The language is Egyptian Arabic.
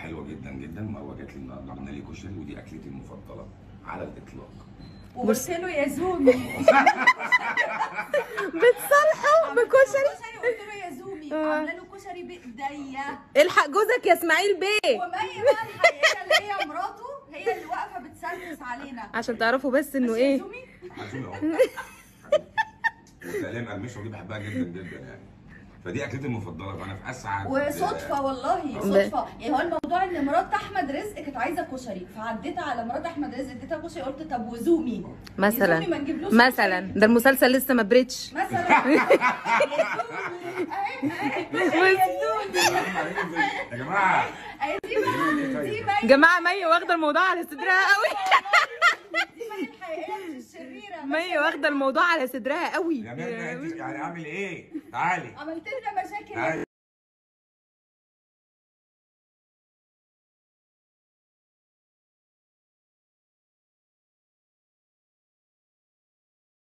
حلوه جدا جدا مروه جات لي النهارده عملنا لي كشري ودي اكلتي المفضله على الاطلاق وقلت له يا زومي بتصالحوا بكشري قلت له يا زومي آه. عامله له كشري بايديا الحق جوزك يا اسماعيل بيه ومي بقى الحقيقه اللي هي مراته هي اللي واقفه بتسلس علينا عشان تعرفوا بس انه بس يا ايه زومي عزومه اهو وسلام قرمشه ودي بحبها جدا جدا يعني فدي اكلتي المفضله فانا في اسعد وصدفه والله ب- صدفه يعني هو الموضوع ان مرات احمد رزق كانت عايزه كشري فعديت على مرات احمد رزق اديتها كشري قلت طب وزومي مثلا يزومي ما نجيبلوش مثلا ده المسلسل لسه ما بريتش مثلا يا زومي اهي اهي يا زومي يا جماعه اهي دي بقى دي مي جماعه مي واخده الموضوع على صدرها قوي دي مي الحقيقيه مش الشريره مي واخده الموضوع على صدرها قوي يا ميرنا انت يعني اعمل ايه؟ تعالي عملت لنا مشاكل تعالي